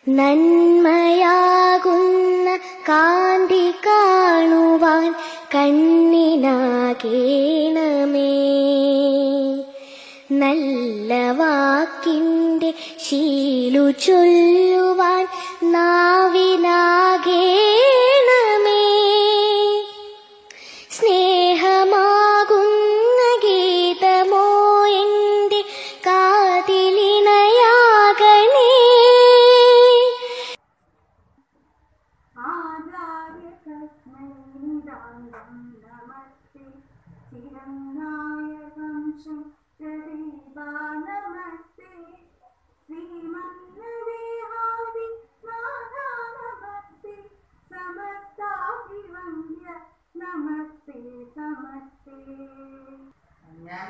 നന്മയാകുന്ന കാന്തി കാണുവാൻ കണ്ണിനാകേണമേ നല്ല വാക്കിന്റെ ശീലു ചൊല്ലുവാൻ നാവിനാകേണമേ സ്നേഹമാകുന്ന ഗീതമോ എന്റെ കാതിലിണയാകണേ ആചാര്യകൃഷ്ണൈരാന്തം നമസ്തേ ചിരനായകം ശുദ്ധദേവാ നമസ്തേ ശ്രീമന്നദേഹാദി നാഥാ നമസ്തേ സമസ്താഭിവന്ദ്യ നമസ്തേ നമസ്തേ ഞാൻ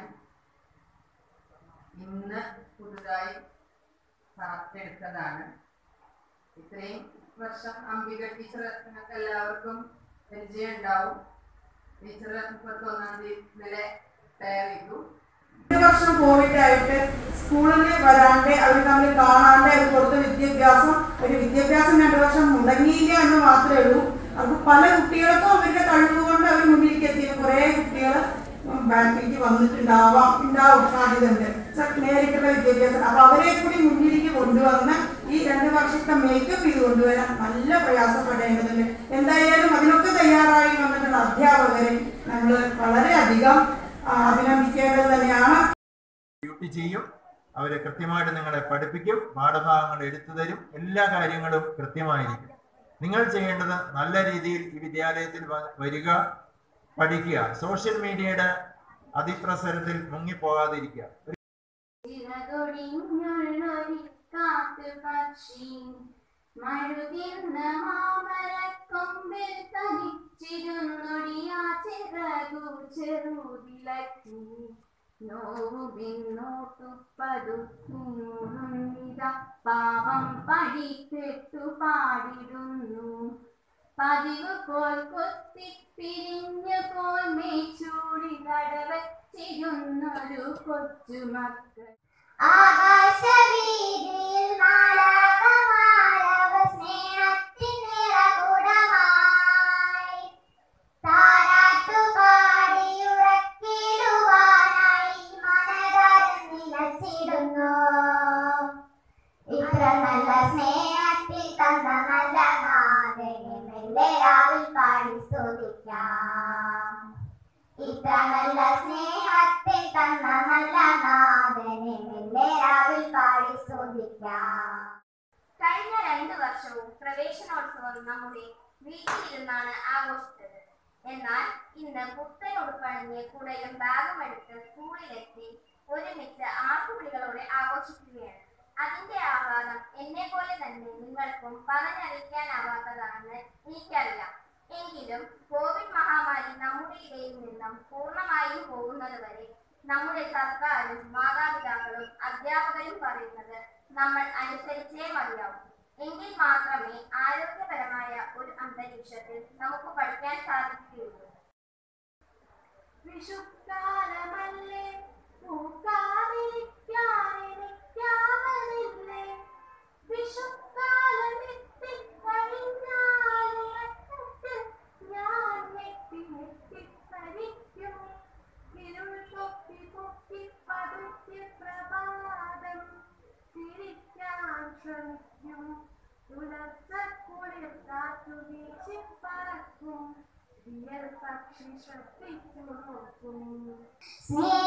ഇന്ന് പുതുതായി സാർത്തെടുത്തതാണ് ഇത്രയും വർഷം അംബിക ടീച്ചർ നിങ്ങൾക്ക് എല്ലാവർക്കും പരിചയം ഉണ്ടാവും ടീച്ചർ മുപ്പത്തൊന്നാം തീയതി ഇന്നലെ ടയർ ചെയ്തു ഒരു വർഷം കോവിഡ് ആയിട്ട് സ്കൂളിൽ വരാണ്ട് അവർ തമ്മിൽ കാണാണ്ട് അവർ കൊടുത്ത വിദ്യാഭ്യാസം ഒരു വിദ്യാഭ്യാസം രണ്ടു വർഷം മുടങ്ങിയില്ല എന്ന് മാത്രമേ ഉള്ളൂ അവർക്ക് പല കുട്ടികൾക്കും അവരുടെ കഴിവ് കൊണ്ട് അവർ മുന്നിലേക്ക് എത്തിയ കുറേ കുട്ടികൾ ബാങ്കിലേക്ക് വന്നിട്ടുണ്ടാവാം ഉണ്ടാവും സാധ്യതയുണ്ട് സ- നേരിട്ടുള്ള വിദ്യാഭ്യാസം അപ്പൊ അവരെ കൂടി മുന്നിലേക്ക് കൊണ്ടുവന്ന് ഈ രണ്ട് വർഷത്തെ മേക്കപ്പ് ചെയ്ത് കൊണ്ടുവരാൻ നല്ല പ്രയാസപ്പെടേണ്ടതുണ്ട് എന്തായാലും അതിനൊക്കെ തയ്യാറായി വന്നിട്ടുള്ള അധ്യാപകരെ നമ്മൾ വളരെയധികം ആ, അഭിനന്ദിക്കേണ്ടത് തന്നെയാണ് ഡ്യൂട്ടി ചെയ്യും അവരെ കൃത്യമായിട്ട് നിങ്ങളെ പഠിപ്പിക്കും പാഠഭാഗങ്ങൾ എടുത്തു തരും എല്ലാ കാര്യങ്ങളും കൃത്യമായിരിക്കും നിങ്ങൾ ചെയ്യേണ്ടത് നല്ല രീതിയിൽ ഈ വിദ്യാലയത്തിൽ വ- വരിക പഠിക്കുക സോഷ്യൽ മീഡിയയുടെ അതിപ്രസരത്തിൽ മുങ്ങിപ്പോകാതിരിക്കുക ചിറകൊടിഞ്ഞൊള്ളൊരി കാട്ടുപക്ഷി മഴുകിർന്ന മാമരക്കൊമ്പിൽ തനിച്ചിരുന്നൊടിയാ ചിറകു ചെറുതിളക്കി നോവു പിന്നോട്ടു പതുക്കുന്നിത പാവം പടിക്കെട്ടു പാടിടുന്നു പതിവ് പോൽ കൊത്തി പിരിഞ്ഞു പോൽ മേച്ചൂടി നടവച്ചിരുന്നൊരു കൊച്ചുമക്കൾ ആകാശവീതിയിൽ മാലാകമാരവ സ്നേഹത്തിൻ നിറകുടമായി താരാട്ടുപാടിയുറക്കിടുവാനായി മനകാരം നിലച്ചിടുന്നു ഇത്ര നല്ല സ്നേഹത്തിൽ തന്ന നല്ല നാഥനെ മെല്ലെ രാവിൽ പാടി സ്തുതിക്കാം ഇത്ര നല്ല സ്നേഹത്തിൽ തന്ന നല്ല നാഥനെ മെല്ലെ രാവിൽ പാടി സ്തുതിക്കാം കഴിഞ്ഞ രണ്ടു വർഷവും പ്രവേശനോത്സവം നമ്മുടെ വീട്ടിലിരുന്നാണ് ആഘോഷിച്ചത് എന്നാൽ ഇന്ന് പുത്തൻ ഉടുപ്പണിഞ്ഞ് കുടയും ബാഗും എടുത്ത് സ്കൂളിലെത്തി ഒരുമിച്ച് ആർപ്പുവിളികളോടെ ആഘോഷിക്കുകയാണ് അതിന്റെ ആഹ്ലാദം എന്നെ പോലെ തന്നെ നിങ്ങൾക്കും പറഞ്ഞറിയിക്കാനാവാത്തതാണെന്ന് എനിക്കറിയാം എങ്കിലും കോവിഡ് മഹാമാരി നമ്മുടെ ഇടയിൽ നിന്നും പൂർണ്ണമായും പോകുന്നത് വരെ നമ്മുടെ സർക്കാരും മാതാപിതാക്കളും അധ്യാപകരും പറയുന്നത് നമ്മൾ അനുസരിച്ചേ മതിയാവും എങ്കിൽ മാത്രമേ ആരോഗ്യപരമായ ഒരു അന്തരീക്ഷത്തിൽ നമുക്ക് പഠിക്കാൻ സാധിക്കുകയുള്ളൂ വിഷുക്കാലമല്ലേ പൂക്കാതിരിക്കാനിരിക്കാവതില്ലേ വിഷുക്കാലമെത്തി കഴിഞ്ഞാലേ ഞാൻ നെറ്റി നെറ്റി ഭരിക്കും ഇരുൾ പൊക്കി പൊക്കി പതുക്കെ പ്രഭാതം തിരിക്കാൻ ശ്രമിക്കും പുലർച്ചക്കുളിർ കാറ്റു വീശി പറക്കും വിയർ പക്ഷി ശ്രദ്ധിച്ചു നോക്കും സ്നേഹ